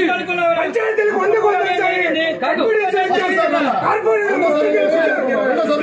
పంచాయతీలకు వంద కోట్లు ఇచ్చాయి. ఎంపీడీసీ ఇచ్చాయి. కార్పొరేషన్ మొత్తం గెలిపించారు.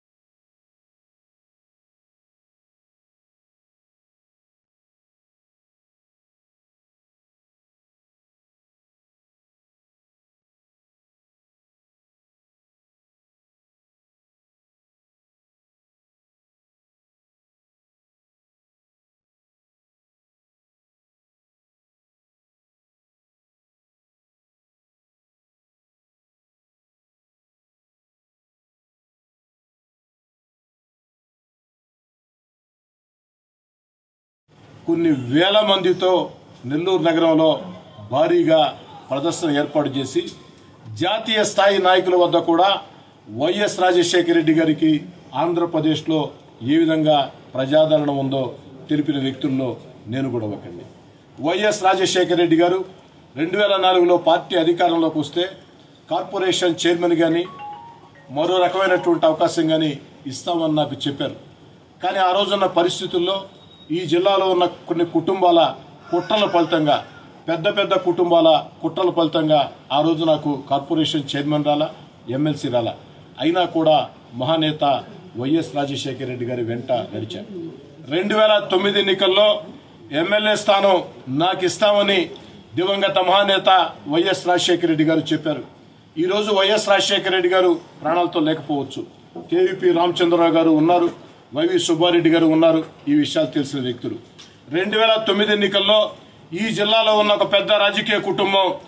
కొన్ని వేల మందితో నెల్లూరు నగరంలో భారీగా ప్రదర్శన ఏర్పాటు చేసి జాతీయ స్థాయి నాయకుల వద్ద కూడా వైఎస్ రాజశేఖర రెడ్డి గారికి ఆంధ్రప్రదేశ్లో ఏ విధంగా ప్రజాదరణ ఉందో తెలిపిన వ్యక్తుల్లో నేను కూడా ఒకరిని వైఎస్ రాజశేఖర రెడ్డి గారు రెండు వేల నాలుగులో పార్టీ అధికారంలోకి వస్తే కార్పొరేషన్ చైర్మన్ కానీ మరో రకమైనటువంటి అవకాశం కానీ ఇస్తామని నాకు చెప్పారు కానీ ఆ రోజున్న పరిస్థితుల్లో ఈ జిల్లాలో ఉన్న కొన్ని కుటుంబాల కుట్రల ఫలితంగా పెద్ద పెద్ద కుటుంబాల కుట్రల ఫలితంగా ఆ రోజు నాకు కార్పొరేషన్ చైర్మన్ రాలా ఎమ్మెల్సీ రాలా అయినా కూడా మహానేత వైఎస్ రాజశేఖర రెడ్డి గారి వెంట నడిచారు రెండు వేల తొమ్మిది ఎన్నికల్లో ఎమ్మెల్యే స్థానం నాకు ఇస్తామని దివంగత మహానేత వైఎస్ రాజశేఖర రెడ్డి గారు చెప్పారు ఈ రోజు వైఎస్ రాజశేఖర రెడ్డి గారు ప్రాణాలతో లేకపోవచ్చు కేవీపీ రామచంద్రరావు గారు ఉన్నారు వైవి సుబ్బారెడ్డి గారు ఉన్నారు ఈ విషయాలు తెలిసిన వ్యక్తులు రెండు వేల తొమ్మిది ఎన్నికల్లో ఈ జిల్లాలో ఉన్న ఒక పెద్ద రాజకీయ కుటుంబం